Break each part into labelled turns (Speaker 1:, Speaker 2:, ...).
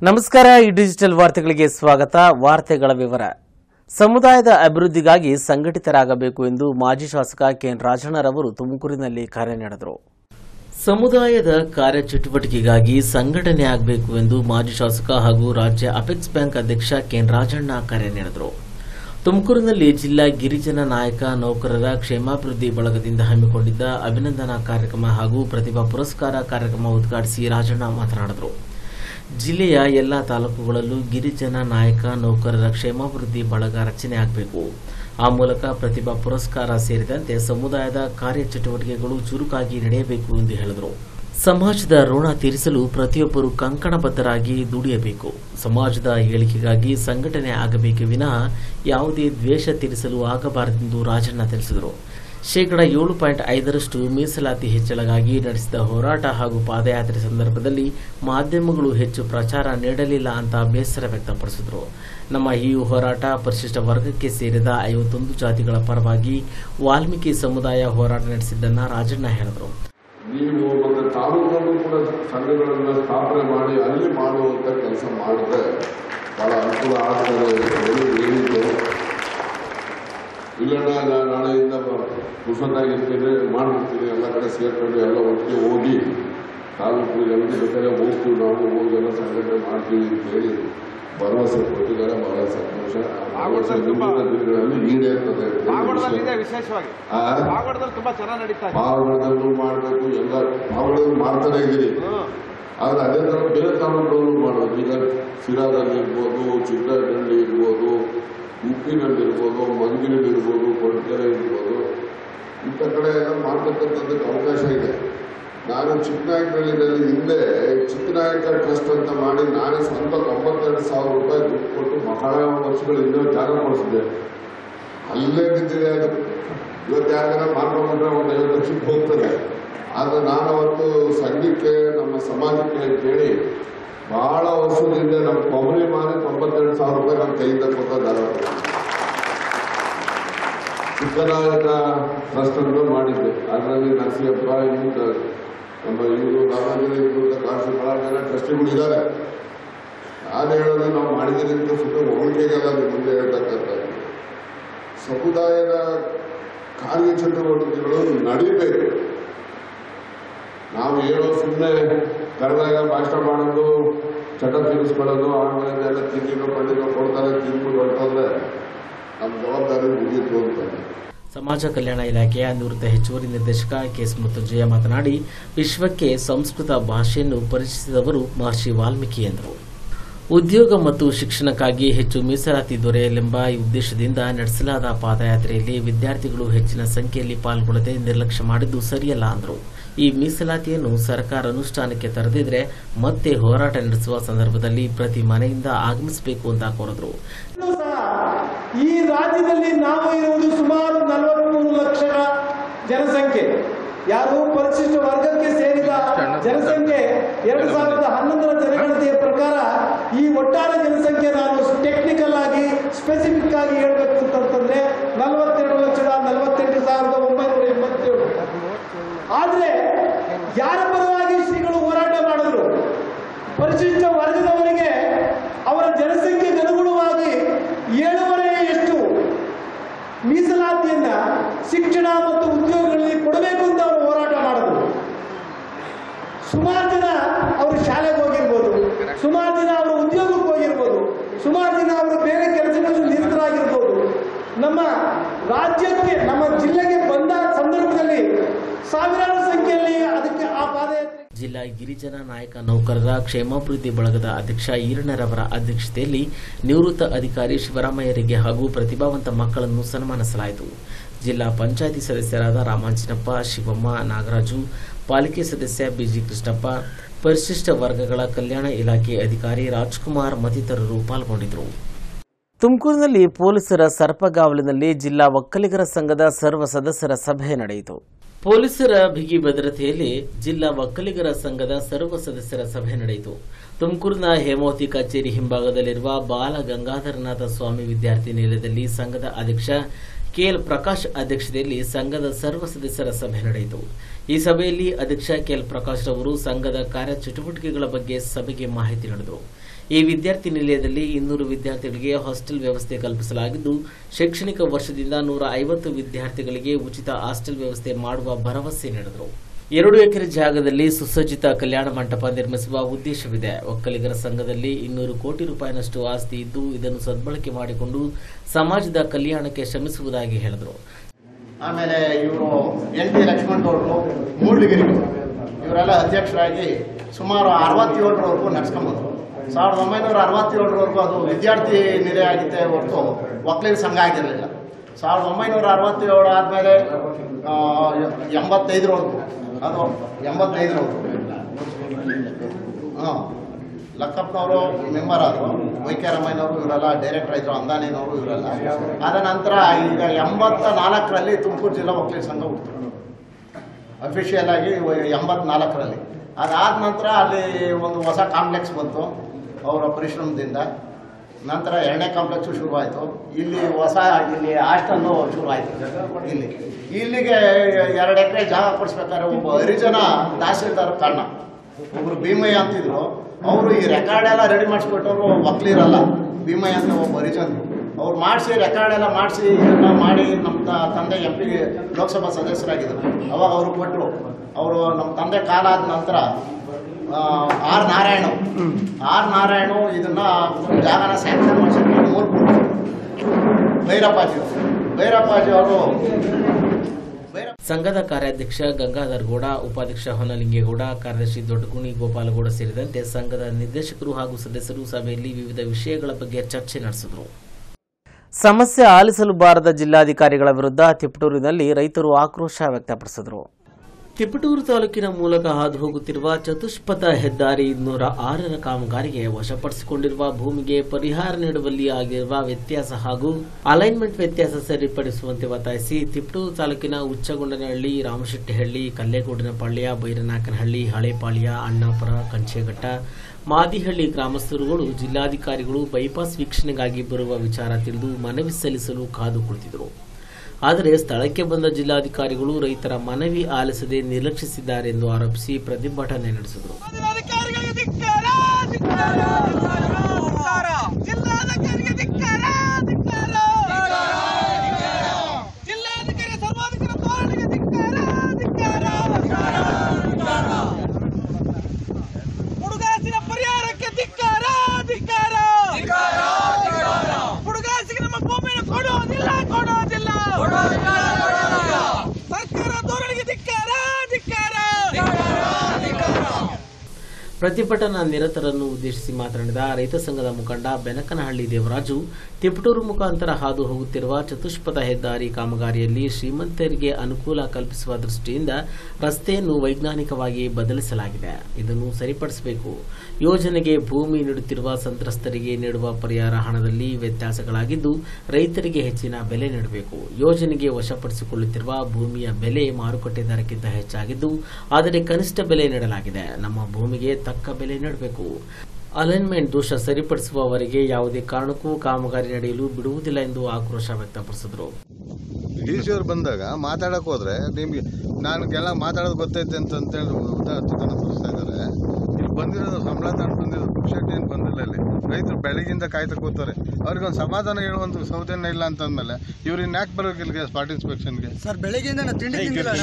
Speaker 1: ನಮಸ್ಕಾರ ಈ ಡಿಜಿಟಲ್ ವಾರ್ತೆಗಳಿಗೆ ಸ್ವಾಗತ ವಾರ್ತೆಗಳ ವಿವರ ಸಮುದಾಯದ ಅಭಿವೃದ್ಧಿಗಾಗಿ ಸಂಘಟಿತರಾಗಬೇಕು ಎಂದು ಮಾಜಿ ಶಾಸಕ ಕೆಎನ್ ರಾಜಣ್ಣರವರು ತುಮಕೂರಿನಲ್ಲಿ ಕರೆ ನೀಡಿದರು ಸಮುದಾಯದ ಕಾರ್ಯಚಟುವಟಿಕೆಗಾಗಿ ಸಂಘಟನೆ ಆಗಬೇಕು ಎಂದು ಮಾಜಿ ಶಾಸಕ ಹಾಗೂ ರಾಜ್ಯ ಅಪೆಕ್ಸ್ ಬ್ಯಾಂಕ್ ಅಧ್ಯಕ್ಷ ಕೆಎನ್ ರಾಜಣ್ಣ ಕರೆ ನೀಡಿದರು ತುಮಕೂರಿನಲ್ಲಿ ಜಿಲ್ಲಾ ಗಿರಿಜನ ನಾಯಕ ನೌಕರರ ಕ್ಷೇಮಾಭಿವೃದ್ಧಿ ಬಳಗದಿಂದ ಹಮ್ಮಿಕೊಂಡಿದ್ದ ಅಭಿನಂದನಾ ಕಾರ್ಯಕ್ರಮ ಹಾಗೂ ಪ್ರತಿಭಾ ಪುರಸ್ಕಾರ ಕಾರ್ಯಕ್ರಮ ಉದ್ಘಾಟಿಸಿ ರಾಜಣ್ಣ ಮಾತನಾಡಿದರು ಜಿಲ್ಲೆಯ ಎಲ್ಲ ತಾಲೂಕುಗಳಲ್ಲೂ ಗಿರಿಜನ ನಾಯಕ ನೌಕರರ ಕ್ಷೇಮಾಭಿವೃದ್ಧಿ ಬಳಗ ರಚನೆ ಆಗಬೇಕು ಆ ಮೂಲಕ ಪ್ರತಿಭಾ ಪುರಸ್ಕಾರ ಸೇರಿದಂತೆ ಸಮುದಾಯದ ಕಾರ್ಯಚಟುವಟಿಕೆಗಳು ಚುರುಕಾಗಿ ನಡೆಯಬೇಕು ಎಂದು ಹೇಳಿದರು ಸಮಾಜದ ಋಣ ತೀರಿಸಲು ಪ್ರತಿಯೊಬ್ಬರು ಕಂಕಣಬದ್ಧರಾಗಿ ದುಡಿಯಬೇಕು ಸಮಾಜದ ಏಳಿಗೆಗಾಗಿ ಸಂಘಟನೆ ಆಗಬೇಕೆ ವಿನಃ ಯಾವುದೇ ದ್ವೇಷ ತೀರಿಸಲು ಆಗಬಾರದೆಂದು ರಾಜಣ್ಣ ತಿಳಿಸಿದರು ಶೇಕಡ ಏಳು ಪಾಯಿಂಟ್ ಐದರಷ್ಟು ಮೀಸಲಾತಿ ಹೆಚ್ಚಳಗಾಗಿ ನಡೆಸಿದ ಹೋರಾಟ ಹಾಗೂ ಪಾದಯಾತ್ರೆ ಸಂದರ್ಭದಲ್ಲಿ ಮಾಧ್ಯಮಗಳು ಹೆಚ್ಚು ಪ್ರಚಾರ ನೀಡಲಿಲ್ಲ ಅಂತ ಬೇಸರ ವ್ಯಕ್ತಪಡಿಸಿದರು ನಮ್ಮ ಈ ಹೋರಾಟ ಪರಿಶಿಷ್ಟ ವರ್ಗಕ್ಕೆ ಸೇರಿದ ಐವತ್ತೊಂದು ಜಾತಿಗಳ ಪರವಾಗಿ ವಾಲ್ಮೀಕಿ ಸಮುದಾಯ ಹೋರಾಟ ನಡೆಸಿದ್ದನ್ನ ರಾಜಣ್ಣ ಹೇಳಿದರು
Speaker 2: ನೀವು ಮತ್ತೆ ತಾಲೂಕಲ್ಲೂ ಕೂಡ ಸಂಘಗಳನ್ನ ಸ್ಥಾಪನೆ ಮಾಡಿ ಅಲ್ಲಿ ಮಾಡುವಂತ ಕೆಲಸ ಮಾಡಿದ್ರೆ ಬಹಳ ಅನುಕೂಲ ಆಗ್ತದೆ ಅಂತ ಹೇಳಿ ಹೇಳಿದ್ದು ಇಲ್ಲಣ್ಣ ನಾನು ನಾಳೆಯಿಂದ ಪುರುಷನಾಗಿರ್ತೀನಿ ಮಾಡ್ಬಿಡ್ತೀನಿ ಎಲ್ಲ ಕಡೆ ಸೇರ್ಕೊಂಡು ಎಲ್ಲ ಒಟ್ಟಿಗೆ ಹೋಗಿ ತಾಲೂಕು ಎಲ್ಲಿ ಬೇಕಾದ್ರೆ ಹೋಗ್ತೀವಿ ನಾವು ಹೋಗಿ ಎಲ್ಲ ಸಂಘಟನೆ ಮಾಡ್ತೀವಿ ಅಂತ ಹೇಳಿ ಭರವಸೆ ಕೊಟ್ಟಿದ್ದಾರೆ ಬಹಳ ಸಂತೋಷ ಆ ಭರವಸೆ ಮುಂದಿನ ದಿನಗಳಲ್ಲಿ ಈಡೇರ್ತದೆ ಅಂತ ಹೇಳಿ
Speaker 3: ಪಾವಗಡದಲ್ಲಿದೆ
Speaker 2: ವಿಷಯ.
Speaker 3: ವಿಶೇಷವಾಗಿ
Speaker 2: ಆ?
Speaker 3: ಪಾವಗಡದಲ್ಲಿ ತುಂಬಾ ಚೆನ್ನಾಗಿ ನಡೀತಾ ಇದೆ
Speaker 2: ಪಾವಗಡದಲ್ಲೂ ಮಾಡಬೇಕು ಎಲ್ಲ ಪಾವಗಡದಲ್ಲಿ ಮಾಡ್ತಾನೆ ಇದ್ದೀರಿ
Speaker 3: ಹ್ಮ್.
Speaker 2: ಆದ್ರೆ ಅದೇ ತರ ಬೇರೆ ತಾಲೂಕುಗಳಲ್ಲೂ ಮಾಡಬೇಕು ಈಗ ಸಿರಾದಲ್ಲಿ ಇರ್ಬೋದು ಚಿಕ್ಕನಹಳ್ಳಿ ಇರ್ಬೋದು ಉಪ್ಪಿನಲ್ಲಿ ಇರ್ಬೋದು ಮಂಗಿನಲ್ಲಿ ಇರ್ಬೋದು ಕೊಡ್ಗೆರೆ ಇರ್ಬೋದು ಇಂಥ ಕಡೆ ಎಲ್ಲ ಮಾಡ್ತಕ್ಕಂಥದ್ದಕ್ಕೆ ಅವಕಾಶ ಇದೆ ನಾನು ಚಿಕ್ಕನಾಯಕನಹಳ್ಳಿನಲ್ಲಿ ಹಿಂದೆ ಚಿಕ್ಕನಾಯಕ ಟ್ರಸ್ಟ್ ಅಂತ ಮಾಡಿ ನಾನೇ ಸ್ವಂತ ತೊಂಬತ್ತೆರಡು ಸಾವಿರ ರೂಪಾಯಿ ದುಡ್ಡು ಕೊಟ್ಟು ಬಹಳ ವರ್ಷಗಳ ಹಿಂದೆ ಜಾಗ ಕೊಡಿಸಿದ್ದೆ ಅಲ್ಲೇ ಬಿದ್ದಿದೆ ಅದು ಇವತ್ತು ಯಾಕಂದ್ರೆ ಮಾಡ್ಕೊಂಡ್ರೆ ಒಂದು ಐವತ್ತು ಲಕ್ಷಕ್ಕೆ ಹೋಗ್ತದೆ ಆದ್ರೆ ನಾನು ಅವತ್ತು ಸಂಘಕ್ಕೆ ನಮ್ಮ ಸಮಾಜಕ್ಕೆ ಕೇಳಿ ಬಹಳ ವರ್ಷದಿಂದ ನಮ್ಮ ಕೊಬ್ಬರಿ ಮಾರಿ ತೊಂಬತ್ತೆರಡು ಸಾವಿರ ರೂಪಾಯಿ ನಮ್ಮ ಕೈಯಿಂದ ಕೊಟ್ಟಿದ್ದಾರೆ ಚಿಕ್ಕನಾಯಕ ಟ್ರಸ್ಟ್ ಅಂತ ಮಾಡಿದ್ದೆ ಅದರಲ್ಲಿ ನರಸಿಂಹಪ್ಪ ಇನ್ನು ನಮ್ಮ ಇವರು ರಾಮಾಂಜನ ಇವರು ಕಾಶಿ ಬಹಳ ಜನ ಟ್ರಸ್ಟಿಗಳಿದ್ದಾರೆ ನಾನು ಹೇಳೋದು ನಾವು ಮಾಡಿದ್ದೀರಿ ಅಂತ ಸುಮ್ಮನೆ ಹೋಲಿಕೆಗೆಲ್ಲ ನಿಮ್ಮ ಮುಂದೆ ಹೇಳ್ತಕ್ಕಂಥದ್ದು ಸಮುದಾಯದ ಕಾರ್ಯಚಟುವಟಿಕೆಗಳು ನಡೀಬೇಕು ನಾವು ಏನೋ ಸುಮ್ಮನೆ ಕರೆದಾಗ ಭಾಷಣ ಮಾಡೋದು ಚಟ ತಿನ್ನಿಸ್ಕೊಳ್ಳೋದು ಆಮೇಲೆ ಎಲ್ಲ ತಿಂಡಿನೋ ಪಂಡಿನೋ ಕೊಡ್ತಾರೆ ತಿಂದ್ಬಿಟ್ಟು ಹೊರಟಂದ್ರೆ ನಮ್ಮ ಜವಾಬ್ದಾರಿ ಮುಗೀತು ಅಂತ
Speaker 1: ಸಮಾಜ ಕಲ್ಯಾಣ ಇಲಾಖೆಯ ನಿವೃತ್ತ ಹೆಚ್ಚುವರಿ ನಿರ್ದೇಶಕ ಕೆಎಸ್ ಮೃತ್ಯುಂಜಯ ಮಾತನಾಡಿ ವಿಶ್ವಕ್ಕೆ ಸಂಸ್ಕೃತ ಭಾಷೆಯನ್ನು ಪರಿಚಯಿಸಿದವರು ಮಹರ್ಷಿ ವಾಲ್ಮೀಕಿ ಎಂದರು ಉದ್ಯೋಗ ಮತ್ತು ಶಿಕ್ಷಣಕ್ಕಾಗಿ ಹೆಚ್ಚು ಮೀಸಲಾತಿ ದೊರೆಯಲೆಂಬ ಈ ಉದ್ದೇಶದಿಂದ ನಡೆಸಲಾದ ಪಾದಯಾತ್ರೆಯಲ್ಲಿ ವಿದ್ಯಾರ್ಥಿಗಳು ಹೆಚ್ಚಿನ ಸಂಖ್ಯೆಯಲ್ಲಿ ಪಾಲ್ಗೊಳ್ಳದೆ ನಿರ್ಲಕ್ಷ್ಯ ಮಾಡಿದ್ದು ಸರಿಯಲ್ಲ ಅಂದರು ಈ ಮೀಸಲಾತಿಯನ್ನು ಸರ್ಕಾರ ಅನುಷ್ಠಾನಕ್ಕೆ ತರದಿದ್ರೆ ಮತ್ತೆ ಹೋರಾಟ ನಡೆಸುವ ಸಂದರ್ಭದಲ್ಲಿ ಪ್ರತಿ ಮನೆಯಿಂದ ಆಗಮಿಸಬೇಕು ಅಂತ ಕೋರಿದ್ರು
Speaker 4: ಇನ್ನೂ ಸಹ ಈ ರಾಜ್ಯದಲ್ಲಿ ನಾವು ಇರುವುದು ಸುಮಾರು ನಲವತ್ಮೂರು ಲಕ್ಷ ಜನಸಂಖ್ಯೆ ಯಾರು ಪರಿಶಿಷ್ಟ ವರ್ಗಕ್ಕೆ ಸೇರಿದ ಜನಸಂಖ್ಯೆ ಎರಡು ಸಾವಿರದ ಹನ್ನೊಂದರ ಜನಗಣತಿಯ ಪ್ರಕಾರ ಈ ಒಟ್ಟಾರೆ ಜನಸಂಖ್ಯೆ ನಾನು ಟೆಕ್ನಿಕಲ್ ಆಗಿ ಸ್ಪೆಸಿಫಿಕ್ ಆಗಿ ಹೇಳ್ಬೇಕು ಅಂತಂತಂದ್ರೆ ನಲವತ್ತೆರಡು ಲಕ್ಷದ ನಲವತ್ತೆಂಟು ಸಾವಿರದ ಒಂಬೈನೂರ ಎಂಬತ್ತೇಳು ಆದ್ರೆ ಯಾರ ಪರವಾಗಿ ಶ್ರೀಗಳು ಹೋರಾಟ ಮಾಡಿದ್ರು ಪರಿಶಿಷ್ಟ ವರ್ಗದವರಿಗೆ ಅವರ ಜನಸಂಖ್ಯೆಗೆ ಅನುಗುಣವಾಗಿ ಏಳುವರೆಯಷ್ಟು ಮೀಸಲಾತಿಯನ್ನ ಶಿಕ್ಷಣ ಮತ್ತು ಉದ್ಯೋಗಗಳಲ್ಲಿ ಕೊಡಬೇಕು ಅಂತ ಅವರು ಹೋರಾಟ ಮಾಡಿದ್ರು ಸುಮಾರು ಜನ ಅವರು ಶಾಲೆಗೆ ಹೋಗಿರ್ಬೋದು ಸುಮಾರು ಜನ ಅವರು ಉದ್ಯೋಗಕ್ಕೆ ಹೋಗಿರ್ಬೋದು ಸುಮಾರು ಜನ ಅವರು ಬೇರೆ ಕೆಲಸಗಳಲ್ಲಿ ನಿರತರಾಗಿರ್ಬೋದು ನಮ್ಮ ರಾಜ್ಯಕ್ಕೆ ನಮ್ಮ ಜಿಲ್ಲೆಗೆ ಬಂದ ಸಂದರ್ಭದಲ್ಲಿ ಸಾವಿರಾರು ಸಂಖ್ಯೆಯಲ್ಲಿ ಅದಕ್ಕೆ ಆ ಪಾದಯಾತ್ರೆ
Speaker 1: ಜಿಲ್ಲಾ ಗಿರಿಜನ ನಾಯಕ ನೌಕರರ ಕ್ಷೇಮಾಭಿವೃದ್ಧಿ ಬಳಗದ ಅಧ್ಯಕ್ಷ ಈರಣ್ಣರವರ ಅಧ್ಯಕ್ಷತೆಯಲ್ಲಿ ನಿವೃತ್ತ ಅಧಿಕಾರಿ ಶಿವರಾಮಯ್ಯರಿಗೆ ಹಾಗೂ ಪ್ರತಿಭಾವಂತ ಮಕ್ಕಳನ್ನು ಸನ್ಮಾನಿಸಲಾಯಿತು ಜಿಲ್ಲಾ ಪಂಚಾಯಿತಿ ಸದಸ್ಯರಾದ ರಾಮಾಂಜನಪ್ಪ ಶಿವಮ್ಮ ನಾಗರಾಜು ಪಾಲಿಕೆ ಸದಸ್ಯ ಬಿಜಿ ಕೃಷ್ಣಪ್ಪ ಪರಿಶಿಷ್ಟ ವರ್ಗಗಳ ಕಲ್ಯಾಣ ಇಲಾಖೆ ಅಧಿಕಾರಿ ರಾಜ್ಕುಮಾರ್ ಮತ್ತಿತರರು ಪಾಲ್ಗೊಂಡಿದ್ದರು ತುಮಕೂರಿನಲ್ಲಿ ಪೊಲೀಸರ ಸರ್ಪಗಾವಲಿನಲ್ಲಿ ಜಿಲ್ಲಾ ಒಕ್ಕಲಿಗರ ಸಂಘದ ಸರ್ವ ಸದಸ್ಯರ ಸಭೆ ನಡೆಯಿತು ಪೊಲೀಸರ ಬಿಗಿ ಭದ್ರತೆಯಲ್ಲಿ ಜಿಲ್ಲಾ ಒಕ್ಕಲಿಗರ ಸಂಘದ ಸರ್ವ ಸದಸ್ಯರ ಸಭೆ ನಡೆಯಿತು ತುಮಕೂರಿನ ಹೇಮಾವತಿ ಕಚೇರಿ ಹಿಂಭಾಗದಲ್ಲಿರುವ ಬಾಲ ಗಂಗಾಧರನಾಥ ಸ್ವಾಮಿ ವಿದ್ಯಾರ್ಥಿ ನಿಲಯದಲ್ಲಿ ಸಂಘದ ಅಧ್ಯಕ್ಷ ಕೆಎಲ್ ಪ್ರಕಾಶ್ ಅಧ್ಯಕ್ಷತೆಯಲ್ಲಿ ಸಂಘದ ಸರ್ವ ಸದಸ್ಯರ ಸಭೆ ನಡೆಯಿತು ಈ ಸಭೆಯಲ್ಲಿ ಅಧ್ಯಕ್ಷ ಕೆಎಲ್ ಪ್ರಕಾಶ್ ರವರು ಸಂಘದ ಕಾರ್ಯಚಟುವಟಿಕೆಗಳ ಬಗ್ಗೆ ಸಭೆಗೆ ಮಾಹಿತಿ ನೀಡಿದರು ಈ ವಿದ್ಯಾರ್ಥಿ ನಿಲಯದಲ್ಲಿ ಇನ್ನೂರು ವಿದ್ಯಾರ್ಥಿಗಳಿಗೆ ಹಾಸ್ಟೆಲ್ ವ್ಯವಸ್ಥೆ ಕಲ್ಪಿಸಲಾಗಿದ್ದು ಶೈಕ್ಷಣಿಕ ವರ್ಷದಿಂದ ನೂರ ಐವತ್ತು ವಿದ್ಯಾರ್ಥಿಗಳಿಗೆ ಉಚಿತ ಹಾಸ್ಟೆಲ್ ವ್ಯವಸ್ಥೆ ಮಾಡುವ ಭರವಸೆ ನೀಡಿದರು ಎರಡು ಎಕರೆ ಜಾಗದಲ್ಲಿ ಸುಸಜ್ಜಿತ ಕಲ್ಯಾಣ ಮಂಟಪ ನಿರ್ಮಿಸುವ ಉದ್ದೇಶವಿದೆ ಒಕ್ಕಲಿಗರ ಸಂಘದಲ್ಲಿ ಇನ್ನೂರು ಕೋಟಿ ರೂಪಾಯಿನಷ್ಟು ಆಸ್ತಿ ಇದ್ದು ಇದನ್ನು ಸದ್ಬಳಕೆ ಮಾಡಿಕೊಂಡು ಸಮಾಜದ ಕಲ್ಯಾಣಕ್ಕೆ ಶ್ರಮಿಸುವುದಾಗಿ ಹೇಳಿದರು
Speaker 5: ಆಮೇಲೆ ಇವರು ಎನ್ ಟಿ ಲಕ್ಷ್ಮಣ್ ಗೌಡರು ಮೂಡ್ಲಿಗಿರಿಗಳು ಇವರೆಲ್ಲ ಅಧ್ಯಕ್ಷರಾಗಿ ಸುಮಾರು ಅರವತ್ತೇಳರವರೆಗೂ ನಡ್ಸ್ಕೊಂಬಂದರು ಸಾವಿರದ ಒಂಬೈನೂರ ಅರವತ್ತೇಳರವರೆಗೂ ಅದು ವಿದ್ಯಾರ್ಥಿ ನಿಲಯ ಆಗಿದ್ದೆ ಹೊರತು ಒಕ್ಕಲಿಗ ಸಂಘ ಆಗಿರಲಿಲ್ಲ ಸಾವಿರದ ಒಂಬೈನೂರ ಅರವತ್ತೇಳು ಆದಮೇಲೆ ಎಂಬತ್ತೈದರವರೆಗೂ ಅದು ಎಂಬತ್ತೈದರವರೆಗೂ ಹಾಂ ಲಕ್ಕಪ್ಪನವರು ಮೆಂಬರ್ ಆದರು ವೈ ಕೆ ರಾಮಯ್ಯನವರು ಇವರೆಲ್ಲ ಡೈರೆಕ್ಟರ್ ಆಯಿತು ಅಂದಾನಿನವರು ಇವರೆಲ್ಲ ಅದ ನಂತರ ಈಗ ಎಂಬತ್ತ ನಾಲ್ಕರಲ್ಲಿ ತುಮಕೂರು ಜಿಲ್ಲಾ ಒಕ್ಕಲಿಗ ಸಂಘ ಹುಟ್ಟಿತು ಅಫಿಷಿಯಲ್ ಆಗಿ ಎಂಬತ್ನಾಲ್ಕರಲ್ಲಿ ಅದಾದ ನಂತರ ಅಲ್ಲಿ ಒಂದು ಹೊಸ ಕಾಂಪ್ಲೆಕ್ಸ್ ಬಂತು ಅವರ ಪರಿಶ್ರಮದಿಂದ ನಂತರ ಎರಡನೇ ಕಾಂಪ್ಲೆಕ್ಸು ಶುರುವಾಯಿತು ಇಲ್ಲಿ ಹೊಸ ಇಲ್ಲಿ ಹಾಸ್ಟೆಲ್ಲು ಶುರುವಾಯಿತು ಇಲ್ಲಿ ಇಲ್ಲಿಗೆ ಎರಡು ಎಕರೆ ಜಾಗ ಕೊಡಿಸ್ಬೇಕಾದ್ರೆ ಒಬ್ಬ ಹರಿಜನ ತಹಸೀಲ್ದಾರ್ ಕಾರಣ ಒಬ್ರು ಭೀಮಯ್ಯ ಅಂತಿದ್ರು ಅವರು ಈ ರೆಕಾರ್ಡ್ ಎಲ್ಲ ರೆಡಿ ಮಾಡಿಸ್ಕೊಟ್ಟವರು ಒಕ್ಲಿರಲ್ಲ ಭೀಮಯ್ಯ ಅಂತ ಒಬ್ಬ ಹರಿಜನ್ ಅವ್ರು ಮಾಡಿಸಿ ರೆಕಾರ್ಡ್ ಎಲ್ಲ ಮಾಡಿಸಿ ಇದನ್ನ ಮಾಡಿ ನಮ್ಮ ತ- ತಂದೆ ಎಂ ಪಿ ಲೋಕಸಭಾ ಸದಸ್ಯರಾಗಿದ್ದರು ಅವಾಗ ಅವರು ಕೊಟ್ಟರು ಅವರು ನಮ್ಮ ತಂದೆ ಕಾಲ ಆದ ನಂತರ ಆ, ಆರ್ ನಾರಾಯಣ ಆರ್ ನಾರಾಯಣ ಇದನ್ನ ಜಾಗನ ಸ್ಯಾಂಕ್ಷನ್ ಮಾಡಿಸಿದ್ರು ಮೂರು ಭೈರಪ್ಪಾಜಿ ಅವರು ಭೈರಪ್ಪಾಜಿ ಅವರು ಭೈರಪ್ಪ
Speaker 1: ಸಂಘದ ಕಾರ್ಯಾಧ್ಯಕ್ಷ ಗಂಗಾಧರ್ ಗೌಡ ಉಪಾಧ್ಯಕ್ಷ ಹೊನ್ನಲಿಂಗೇಗೌಡ ಕಾರ್ಯದರ್ಶಿ ದೊಡ್ಡಗುಣಿ ಗೋಪಾಲಗೌಡ ಸೇರಿದಂತೆ ಸಂಘದ ನಿರ್ದೇಶಕರು ಹಾಗೂ ಸದಸ್ಯರು ಸಭೆಯಲ್ಲಿ ವಿವಿಧ ವಿಷಯಗಳ ಬಗ್ಗೆ ಚರ್ಚೆ ನಡೆಸಿದರು ಸಮಸ್ಯೆ ಆಲಿಸಲು ಬಾರದ ಜಿಲ್ಲಾಧಿಕಾರಿಗಳ ವಿರುದ್ಧ ತಿಪಟೂರಿನಲ್ಲಿ ರೈತರು ಆಕ್ರೋಶ ವ್ಯಕ್ತಪಡಿಸಿದರು ತಿಪಟೂರು ತಾಲೂಕಿನ ಮೂಲಕ ಹಾದು ಹೋಗುತ್ತಿರುವ ಚತುಷ್ಪಥ ಹೆದ್ದಾರಿ ಇನ್ನೂರ ಆರರ ಕಾಮಗಾರಿಗೆ ವಶಪಡಿಸಿಕೊಂಡಿರುವ ಭೂಮಿಗೆ ಪರಿಹಾರ ನೀಡುವಲ್ಲಿ ಆಗಿರುವ ವ್ಯತ್ಯಾಸ ಹಾಗೂ ಅಲೈನ್ಮೆಂಟ್ ವ್ಯತ್ಯಾಸ ಸರಿಪಡಿಸುವಂತೆ ಒತ್ತಾಯಿಸಿ ತಿಪಟೂರು ತಾಲೂಕಿನ ಉಚ್ಚಗೊಂಡನಹಳ್ಳಿ ರಾಮಶೆಟ್ಟಿಹಳ್ಳಿ ಕಲ್ಲೇಗೌಡನಪಾಳ್ಯ ಬೈರನಾಕನಹಳ್ಳಿ ಹಳೇಪಾಳ್ಯ ಅಣ್ಣಾಪುರ ಕಂಚೇಘಟ್ಟ ಮಾದಿಹಳ್ಳಿ ಗ್ರಾಮಸ್ಥರುಗಳು ಜಿಲ್ಲಾಧಿಕಾರಿಗಳು ಬೈಪಾಸ್ ವೀಕ್ಷಣೆಗಾಗಿ ಬರುವ ವಿಚಾರ ತಿಳಿದು ಮನವಿ ಸಲ್ಲಿಸಲು ಕಾದು ಕುಳಿತಿದ್ದರು ಆದರೆ ಸ್ಥಳಕ್ಕೆ ಬಂದ ಜಿಲ್ಲಾಧಿಕಾರಿಗಳು ರೈತರ ಮನವಿ ಆಲಿಸದೆ ನಿರ್ಲಕ್ಷಿಸಿದ್ದಾರೆ ಎಂದು ಆರೋಪಿಸಿ ಪ್ರತಿಭಟನೆ ನಡೆಸಿದರು
Speaker 3: ಜಿಲ್ಲಾಧಿಕಾರಿಗಳಿಗೆ ಧಿಕ್ಕಾರ ಧಿಕ್ಕಾರ ಧಿಕ್ಕಾರ ಜಿಲ್ಲಾಧಿಕಾರಿಗೆ ಧಿಕ್ಕಾರ ಧಿಕ್ಕಾರ ಜಿಲ್ಲಾಧಿಕಾರಿ ಸರ್ವಾಧಿಕಾರ ಧೋರಣೆಗೆ ಧಿಕ್ಕಾರ ಧಿಕ್ಕಾರ ಹುಡುಗಾಸಿನ ಪರಿಹಾರಕ್ಕೆ ಧಿಕ್ಕಾರ ಧಿಕ್ಕಾರ ಹುಡುಗಾಸಿಗೆ ನಮ್ಮ ಭೂಮಿಯನ್ನು ಕೊಡೋದಿಲ್ಲ ಕೊಡೋದಿಲ್ಲ ಸರ್ಕಾರ ಧೋರಣೆಗೆ ಧಿಕ್ಕಾರ ಧಿಕ್ಕಾರ
Speaker 1: ಪ್ರತಿಭಟನಾ ನಿರತರನ್ನು ಉದ್ದೇಶಿಸಿ ಮಾತನಾಡಿದ ರೈತ ಸಂಘದ ಮುಖಂಡ ಬೆನಕನಹಳ್ಳಿ ದೇವರಾಜು ತಿಪಟೂರು ಮುಖಾಂತರ ಹಾದು ಹೋಗುತ್ತಿರುವ ಚತುಷ್ಪಥ ಹೆದ್ದಾರಿ ಕಾಮಗಾರಿಯಲ್ಲಿ ಶ್ರೀಮಂತರಿಗೆ ಅನುಕೂಲ ಕಲ್ಪಿಸುವ ದೃಷ್ಟಿಯಿಂದ ರಸ್ತೆಯನ್ನು ವೈಜ್ಞಾನಿಕವಾಗಿ ಬದಲಿಸಲಾಗಿದೆ ಇದನ್ನು ಸರಿಪಡಿಸಬೇಕು ಯೋಜನೆಗೆ ಭೂಮಿ ನೀಡುತ್ತಿರುವ ಸಂತ್ರಸ್ತರಿಗೆ ನೀಡುವ ಪರಿಹಾರ ಹಣದಲ್ಲಿ ವ್ಯತ್ಯಾಸಗಳಾಗಿದ್ದು ರೈತರಿಗೆ ಹೆಚ್ಚಿನ ಬೆಲೆ ನೀಡಬೇಕು ಯೋಜನೆಗೆ ವಶಪಡಿಸಿಕೊಳ್ಳುತ್ತಿರುವ ಭೂಮಿಯ ಬೆಲೆ ಮಾರುಕಟ್ಟೆ ದರಕ್ಕಿಂತ ಹೆಚ್ಚಾಗಿದ್ದು ಆದರೆ ಕನಿಷ್ಠ ಬೆಲೆ ನೀಡಲಾಗಿದೆ ನಮ್ಮ ಭೂಮಿಗೆ ತಕ್ಕ ಬೆಲೆ ನೀಡಬೇಕು ಅಲೈನ್ಮೆಂಟ್ ದೋಷ ಸರಿಪಡಿಸುವವರೆಗೆ ಯಾವುದೇ ಕಾರಣಕ್ಕೂ ಕಾಮಗಾರಿ ನಡೆಯಲು ಬಿಡುವುದಿಲ್ಲ ಎಂದು ಆಕ್ರೋಶ ವ್ಯಕ್ತಪಡಿಸಿದರು
Speaker 6: ಡಿ ಸಿ ಅವ್ರು ಬಂದಾಗ ಮಾತಾಡಕ್ ಹೋದ್ರೆ ನಿಮ್ಗೆ ನನಗೆಲ್ಲ ಮಾತಾಡೋದು ಗೊತ್ತೈತೆ ಅಂತ ಅಂತೇಳಿ ಉದಾಹರಣೆ ತೋರಿಸ್ತಾ ಇದ್ದಾರೆ ಇಲ್ಲಿ ಬಂದಿರೋದು ಸಂಬಳ ತಗೊಂಡು ಬಂದಿರೋದು ಪುಕ್ಷಟ್ ಏನು ಬಂದಿಲ್ಲ ಇಲ್ಲಿ ರೈತರು ಬೆಳಗಿಂದ ಕಾಯ್ತಾ ಕೂತಾರೆ ಅವ್ರಿಗೆ ಒಂದು ಸಮಾಧಾನ ಹೇಳುವಂತ ಸೌಜನ್ಯ ಇಲ್ಲ ಅಂತಂದ್ಮೇಲೆ ಇವ್ರು ಇನ್ನು ಯಾಕೆ ಬರೋಕೆ ಇಲ್ಲಿಗೆ ಸ್ಪಾಟ್ ಇನ್ಸ್ಪೆಕ್ಷನ್ಗೆ
Speaker 7: ಸರ್ ಬೆಳಗ್ಗೆಯಿಂದ ನಾನು ತಿಂಡಿ ತಿಂದಿಲ್ಲ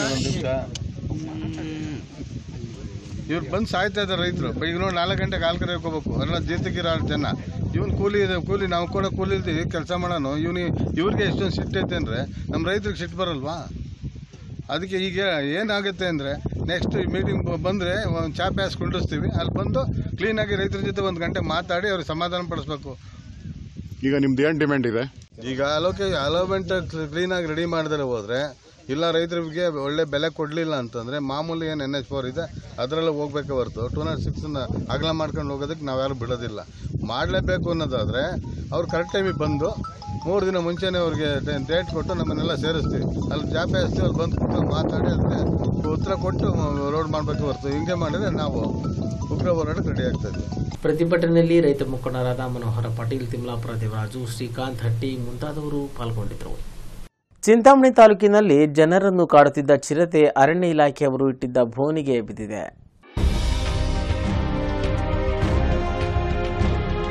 Speaker 6: ಇವ್ರು ಬಂದು ಸಾಯ್ತಾ ಇದ್ದಾರೆ ರೈತರು ಈಗ ನೋಡಿ ನಾಲ್ಕು ಗಂಟೆಗೆ ಹಾಲು ಕರೆಯೋಕೆ ಹೋಗ್ಬೇಕು ಎಲ್ಲ ಜೀತಕ್ಕಿರೋ ಜನ ಇವ್ನು ಕೂಲಿ ಇದೆ ಕೂಲಿ ನಾವು ಕೂಡ ಕೂಲಿ ಇಲ್ತೀವಿ ಕೆಲಸ ಮಾಡೋನು ಇವ್ನು ಇವ್ರಿಗೆ ಎಷ್ಟೊಂದು ಸಿಟ್ಟೈತೆ ಅಂದರೆ ನಮ್ಮ ರೈತರಿಗೆ ಸಿಟ್ಟು ಬರಲ್ವಾ ಅದಕ್ಕೆ ಈಗ ಏನಾಗುತ್ತೆ ಅಂದರೆ ನೆಕ್ಸ್ಟ್ ಮೀಟಿಂಗ್ ಬಂದರೆ ಒಂದು ಚಾ ಪ್ಯಾಸ್ ಕುಂಡಿಸ್ತೀವಿ ಅಲ್ಲಿ ಬಂದು ಕ್ಲೀನಾಗಿ ರೈತರ ಜೊತೆ ಒಂದು ಗಂಟೆ ಮಾತಾಡಿ ಅವ್ರಿಗೆ ಸಮಾಧಾನ ಪಡಿಸ್ಬೇಕು
Speaker 8: ಈಗ ನಿಮ್ದು ಏನು ಡಿಮ್ಯಾಂಡ್ ಇದೆ
Speaker 6: ಈಗ ಅಲೋಕೆ ಅಲೋಮೆಂಟ್ ಕ್ಲೀನಾಗಿ ರೆಡಿ ಮಾಡಿದ್ರೆ ಹೋದರೆ ಇಲ್ಲ ರೈತರಿಗೆ ಒಳ್ಳೆ ಬೆಲೆ ಕೊಡಲಿಲ್ಲ ಅಂತಂದರೆ ಮಾಮೂಲಿ ಏನು ಎನ್ ಎಚ್ ಫೋರ್ ಇದೆ ಅದರಲ್ಲೇ ಹೋಗ್ಬೇಕೆ ಹೊರತು ಟೂ ನಾಟ್ ಸಿಕ್ಸನ್ನ ಅಗಲ ಮಾಡ್ಕೊಂಡು ಹೋಗೋದಕ್ಕೆ ನಾವ್ಯಾರು ಬಿಡೋದಿಲ್ಲ ಮಾಡಲೇಬೇಕು ಅನ್ನೋದಾದರೆ ಅವ್ರು ಕರೆಕ್ಟ್ ಟೈಮಿಗೆ ಬಂದು ಮೂರು ದಿನ ಮುಂಚೆನೇ ಅವ್ರಿಗೆ ಡೇಟ್ ಕೊಟ್ಟು ನಮ್ಮನ್ನೆಲ್ಲ ಸೇರಿಸ್ತೀವಿ ಅಲ್ಲಿ ಜಾಬ್ ಹಚ್ತೀವಿ ಅಲ್ಲಿ ಬಂದು ಕೂತ್ಕೊಂಡು ಮಾತಾಡಿ ಅದಕ್ಕೆ ಉತ್ತರ ಕೊಟ್ಟು ರೋಡ್ ಮಾಡಬೇಕು ಹೊರತು ಹಿಂಗೆ ಮಾಡಿದ್ರೆ ನಾವು ಉಗ್ರ ಹೋರಾಟಕ್ಕೆ ರೆಡಿ ಆಗ್ತದೆ
Speaker 1: ಪ್ರತಿಭಟನೆಯಲ್ಲಿ ರೈತ ಮುಖಂಡರಾದ ಮನೋಹರ ಪಾಟೀಲ್ ತಿಮ್ಲಾಪುರ ದೇವರಾಜು ಶ್ರೀಕಾಂತ್ ಹಟ್ಟಿ ಮುಂತಾದವರು ಪಾಲ್ಗೊಂಡಿದ್ದರು ಚಿಂತಾಮಣಿ ತಾಲೂಕಿನಲ್ಲಿ ಜನರನ್ನು ಕಾಡುತ್ತಿದ್ದ ಚಿರತೆ ಅರಣ್ಯ ಇಲಾಖೆಯವರು ಇಟ್ಟಿದ್ದ ಬೋನಿಗೆ ಬಿದ್ದಿದೆ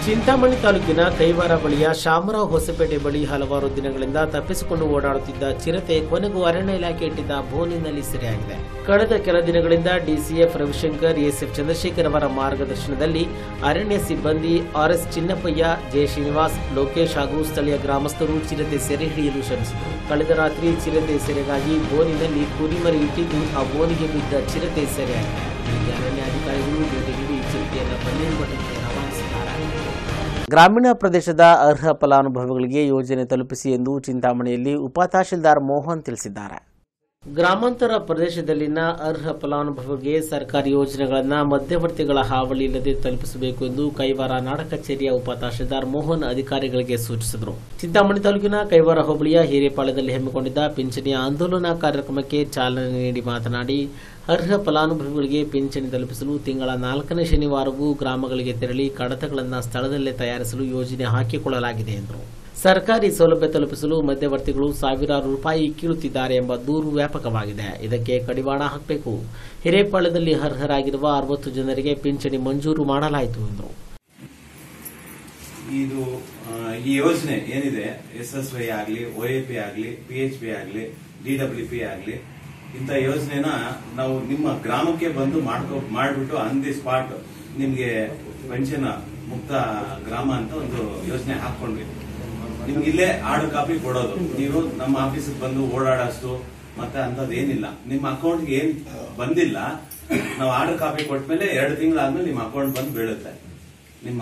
Speaker 1: ಚಿಂತಾಮಣಿ ತಾಲೂಕಿನ ಕೈವಾರ ಬಳಿಯ ಶಾಮರಾವ್ ಹೊಸಪೇಟೆ ಬಳಿ ಹಲವಾರು ದಿನಗಳಿಂದ ತಪ್ಪಿಸಿಕೊಂಡು ಓಡಾಡುತ್ತಿದ್ದ ಚಿರತೆ ಕೊನೆಗೂ ಅರಣ್ಯ ಇಲಾಖೆ ಇಟ್ಟಿದ್ದ ಬೋನಿನಲ್ಲಿ ಸೆರೆಯಾಗಿದೆ ಕಳೆದ ಕೆಲ ದಿನಗಳಿಂದ ಡಿಸಿಎಫ್ ರವಿಶಂಕರ್ ಎಸ್ಎಫ್ ಚಂದ್ರಶೇಖರ್ ಅವರ ಮಾರ್ಗದರ್ಶನದಲ್ಲಿ ಅರಣ್ಯ ಸಿಬ್ಬಂದಿ ಆರ್ಎಸ್ ಚಿನ್ನಪ್ಪಯ್ಯ ಜೆ ಶ್ರೀನಿವಾಸ್ ಲೋಕೇಶ್ ಹಾಗೂ ಸ್ಥಳೀಯ ಗ್ರಾಮಸ್ಥರು ಚಿರತೆ ಸೆರೆ ಹಿಡಿಯಲು ಶ್ರಮಿಸಿದರು ಕಳೆದ ರಾತ್ರಿ ಚಿರತೆ ಸೆರೆಗಾಗಿ ಬೋನಿನಲ್ಲಿ ಕುರಿಮರಿ ಇಟ್ಟಿದ್ದು ಆ ಬೋನಿಗೆ ಬಿದ್ದ ಚಿರತೆ ಸೆರೆಯಾಗಿದೆ ಹೀಗೆ ಅರಣ್ಯಾಧಿಕಾರಿಗಳು ಭೇಟಿ ನೀಡಿ ಚಿರತೆಯನ್ನು ಬನ್ನೇರು ಮಠಕ್ಕೆ ರವಾನಿಸಿದ್ದಾರೆ ಗ್ರಾಮೀಣ ಪ್ರದೇಶದ ಅರ್ಹ ಫಲಾನುಭವಿಗಳಿಗೆ ಯೋಜನೆ ತಲುಪಿಸಿ ಎಂದು ಚಿಂತಾಮಣಿಯಲ್ಲಿ ಉಪ ತಹಶೀಲ್ದಾರ್ ಮೋಹನ್ ತಿಳಿಸಿದ್ದಾರೆ ಗ್ರಾಮಾಂತರ ಪ್ರದೇಶದಲ್ಲಿನ ಅರ್ಹ ಫಲಾನುಭವಿಗೆ ಸರ್ಕಾರಿ ಯೋಜನೆಗಳನ್ನು ಮಧ್ಯವರ್ತಿಗಳ ಹಾವಳಿ ಇಲ್ಲದೆ ತಲುಪಿಸಬೇಕು ಎಂದು ಕೈವಾರ ನಾಡ ಕಚೇರಿಯ ಉಪ ತಹಶೀಲ್ದಾರ್ ಮೋಹನ್ ಅಧಿಕಾರಿಗಳಿಗೆ ಸೂಚಿಸಿದರು ಚಿಂತಾಮಣಿ ತಾಲೂಕಿನ ಕೈವಾರ ಹೋಬಳಿಯ ಹಿರೇಪಾಳ್ಯದಲ್ಲಿ ಹಮ್ಮಿಕೊಂಡಿದ್ದ ಪಿಂಚಣಿಯ ಆಂದೋಲನ ಕಾರ್ಯಕ್ರಮಕ್ಕೆ ಚಾಲನೆ ನೀಡಿ ಮಾತನಾಡಿ ಅರ್ಹ ಫಲಾನುಭವಿಗಳಿಗೆ ಪಿಂಚಣಿ ತಲುಪಿಸಲು ತಿಂಗಳ ನಾಲ್ಕನೇ ಶನಿವಾರವೂ ಗ್ರಾಮಗಳಿಗೆ ತೆರಳಿ ಕಡತಗಳನ್ನು ಸ್ಥಳದಲ್ಲೇ ತಯಾರಿಸಲು ಯೋಜನೆ ಹಾಕಿಕೊಳ್ಳಲಾಗಿದೆ ಎಂದರು ಸರ್ಕಾರಿ ಸೌಲಭ್ಯ ತಲುಪಿಸಲು ಮಧ್ಯವರ್ತಿಗಳು ಸಾವಿರಾರು ರೂಪಾಯಿ ಕೀಳುತ್ತಿದ್ದಾರೆ ಎಂಬ ದೂರು ವ್ಯಾಪಕವಾಗಿದೆ ಇದಕ್ಕೆ ಕಡಿವಾಣ ಹಾಕಬೇಕು ಹಿರೇಪಾಳ್ಯದಲ್ಲಿ ಅರ್ಹರಾಗಿರುವ ಅರವತ್ತು ಜನರಿಗೆ ಪಿಂಚಣಿ ಮಂಜೂರು ಮಾಡಲಾಯಿತು ಎಂದರು
Speaker 7: ಇದು ಆ, ಈ ಯೋಜನೆ ಏನಿದೆ ಎಸ್ ಎಸ್ ವೈ ಆಗಲಿ ಒ ಎ ಪಿ ಆಗಲಿ ಪಿ ಎಚ್ ಪಿ ಆಗಲಿ ಡಿ ಡಬ್ಲ್ಯೂ ಪಿ ಆಗಲಿ ಇಂಥ ಯೋಜನೆನ ನಾವು ನಿಮ್ಮ ಗ್ರಾಮಕ್ಕೆ ಬಂದು ಮಾಡ್ಕೊ ಮಾಡ್ಬಿಟ್ಟು ಆನ್ ದಿ ಸ್ಪಾಟ್ ನಿಮ್ಗೆ ಪೆನ್ಷನ್ ಮುಕ್ತ ಗ್ರಾಮ ಅಂತ ಒಂದು ಯೋಜನೆ ಹಾಕೊಂಡ್ವಿ ನಿಮ್ಗೆ ಇಲ್ಲೇ ಆರ್ಡರ್ ಕಾಪಿ ಕೊಡೋದು ನೀವು ನಮ್ಮ ಆಫೀಸಿಗೆ ಬಂದು ಓಡಾಡೋಷ್ಟು ಮತ್ತೆ ಅಂತದ್ ಏನಿಲ್ಲ ನಿಮ್ಮ ಅಕೌಂಟ್ಗೆ ಏನ್ ಬಂದಿಲ್ಲ ನಾವು ಆರ್ಡರ್ ಕಾಪಿ ಕೊಟ್ಮೇಲೆ ಎರಡು ತಿಂಗಳಾದ್ಮೇಲೆ ನಿಮ್ಮ ಅಕೌಂಟ್ ಬಂದು ಬೀಳುತ್ತೆ ನಿಮ್ಮ